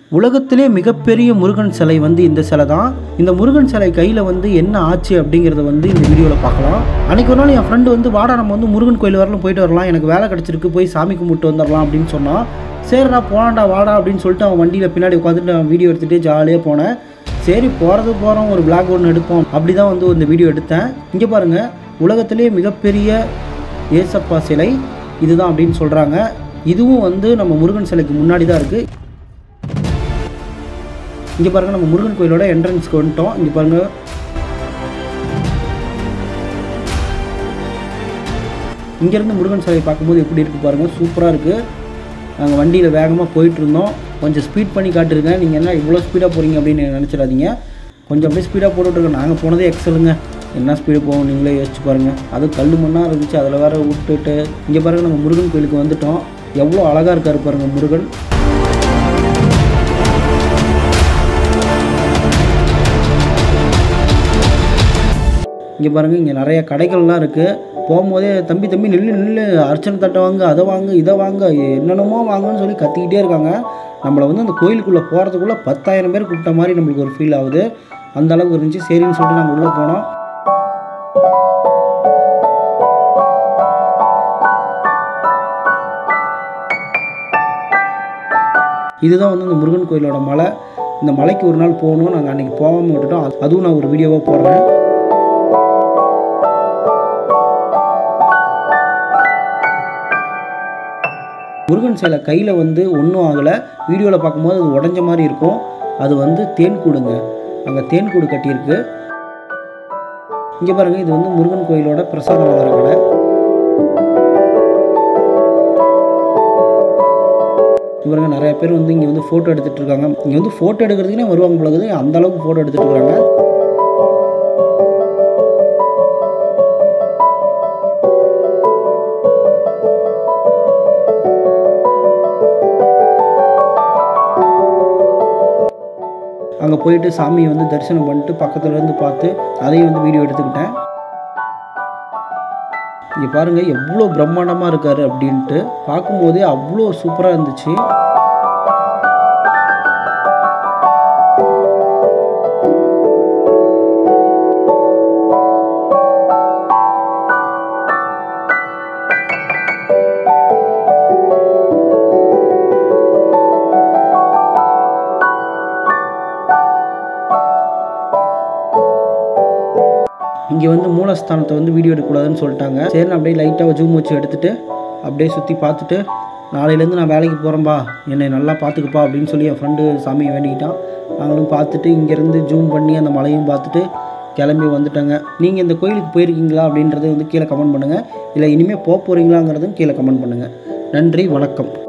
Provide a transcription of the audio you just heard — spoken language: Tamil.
உலகத்திலே மிகப்பெரிய முருகன் சிலை வந்து இந்த சிலை தான் இந்த முருகன் சிலை கையில் வந்து என்ன ஆச்சு அப்படிங்கிறத வந்து இந்த வீடியோவில் பார்க்கலாம் அன்றைக்கி ஒரு நாள் என் ஃப்ரெண்டு வந்து வாடா நம்ம வந்து முருகன் கோயில் வரலாம் போயிட்டு வரலாம் எனக்கு வேலை கிடச்சிருக்கு போய் சாமி கும்பிட்டு வந்துடலாம் அப்படின்னு சொன்னான் சரிடா போனான்டா வாடா அப்படின்னு சொல்லிட்டு அவன் வண்டியில் பின்னாடி உட்காந்துட்டு அவன் வீடியோ எடுத்துகிட்டு ஜாலியாக போனேன் சரி போகிறது போகிறோம் ஒரு பிளாக் ஒன்று எடுப்போம் அப்படி தான் வந்து இந்த வீடியோ எடுத்தேன் இங்கே பாருங்கள் உலகத்திலே மிகப்பெரிய ஏசப்பா சிலை இதுதான் அப்படின்னு சொல்கிறாங்க இதுவும் வந்து நம்ம முருகன் சிலைக்கு முன்னாடி தான் இருக்குது இங்கே பாருங்கள் நம்ம முருகன் கோயிலோட என்ட்ரன்ஸ்க்கு வந்துட்டோம் இங்கே பாருங்கள் இங்கேருந்து முருகன் சிலையை பார்க்கும்போது எப்படி இருக்குது பாருங்கள் சூப்பராக இருக்குது நாங்கள் வண்டியில் வேகமாக போயிட்டு இருந்தோம் கொஞ்சம் ஸ்பீட் பண்ணி காட்டிருக்கேன் நீங்கள் என்ன இவ்வளோ ஸ்பீடாக போகிறீங்க அப்படின்னு நினச்சிடாதீங்க கொஞ்சம் அப்படியே ஸ்பீடாக போட்டுட்ருக்கோம் நாங்கள் போனதே எக்ஸலுங்க என்ன ஸ்பீடு போகும் நீங்களே யோசிச்சு பாருங்கள் அதுவும் கல் மண்ணாக இருந்துச்சு அதில் வேற விட்டுட்டு இங்கே பாருங்கள் நம்ம முருகன் கோயிலுக்கு வந்துட்டோம் எவ்வளோ அழகாக இருக்காரு பாருங்கள் முருகன் இங்கே பாருங்கள் இங்கே நிறைய கடைகள்லாம் இருக்குது போகும்போதே தம்பி தம்பி நில்லு நில்லு அர்ச்சனை தட்டை வாங்க அதை வாங்க இதை வாங்க என்னென்னமோ வாங்கன்னு சொல்லி கத்திக்கிட்டே இருக்காங்க நம்மளை வந்து அந்த கோயிலுக்குள்ளே போகிறதுக்குள்ளே பத்தாயிரம் பேர் கூப்பிட்ட மாதிரி நம்மளுக்கு ஒரு ஃபீல் ஆகுது அந்த அளவுக்கு இருந்துச்சு சரின்னு சொல்லிட்டு நாங்கள் உள்ளே போனோம் இதுதான் வந்து இந்த முருகன் கோயிலோட மலை இந்த மலைக்கு ஒரு நாள் போகணும் நாங்கள் அன்றைக்கி போகாமல் விட்டுட்டோம் அது- அதுவும் நான் ஒரு வீடியோவாக போடுறேன் முருகன் சிலை கையில் வந்து ஒன்றும் ஆகலை வீடியோவில் பார்க்கும்போது அது உடஞ்ச மாதிரி இருக்கும் அது வந்து தேன் கூடுங்க அங்கே தேன் கூடு கட்டியிருக்கு இங்கே பாருங்கள் இது வந்து முருகன் கோயிலோட பிரசாதம் வாங்குற கடை இங்க பாருங்க நிறைய பேர் வந்து இங்கே வந்து ஃபோட்டோ எடுத்துகிட்டு இருக்காங்க இங்கே வந்து ஃபோட்டோ எடுக்கிறதுக்குனே வருவாங்க போலகுது அந்த அளவுக்கு ஃபோட்டோ எடுத்துகிட்டு இருக்காங்க அங்கே போயிட்டு சாமியை வந்து தரிசனம் பண்ணிட்டு பக்கத்துல இருந்து பார்த்து அதையும் வந்து வீடியோ எடுத்துக்கிட்டேன் இங்கே பாருங்கள் எவ்வளோ பிரம்மாண்டமாக இருக்காரு அப்படின்ட்டு பார்க்கும்போதே அவ்வளோ சூப்பராக இருந்துச்சு இங்கே வந்து மூலஸ்தானத்தை வந்து வீடியோ எடுக்கக்கூடாதுன்னு சொல்லிட்டாங்க சரி நான் அப்படியே லைட்டாக ஜூம் வச்சு எடுத்துட்டு அப்படியே சுற்றி பார்த்துட்டு நாளையிலேருந்து நான் வேலைக்கு போகிறேன்பா என்னை நல்லா பார்த்துக்குப்பா அப்படின்னு சொல்லி என் ஃப்ரெண்டு சாமியை வேண்டிக்கிட்டான் நாங்களும் பார்த்துட்டு இங்கேருந்து ஜூம் பண்ணி அந்த மலையும் பார்த்துட்டு கிளம்பி வந்துட்டேங்க நீங்கள் இந்த கோயிலுக்கு போயிருக்கீங்களா அப்படின்றத வந்து கீழே கமெண்ட் பண்ணுங்கள் இல்லை இனிமேல் போக போகிறீங்களாங்கிறதும் கீழே கமெண்ட் பண்ணுங்கள் நன்றி வணக்கம்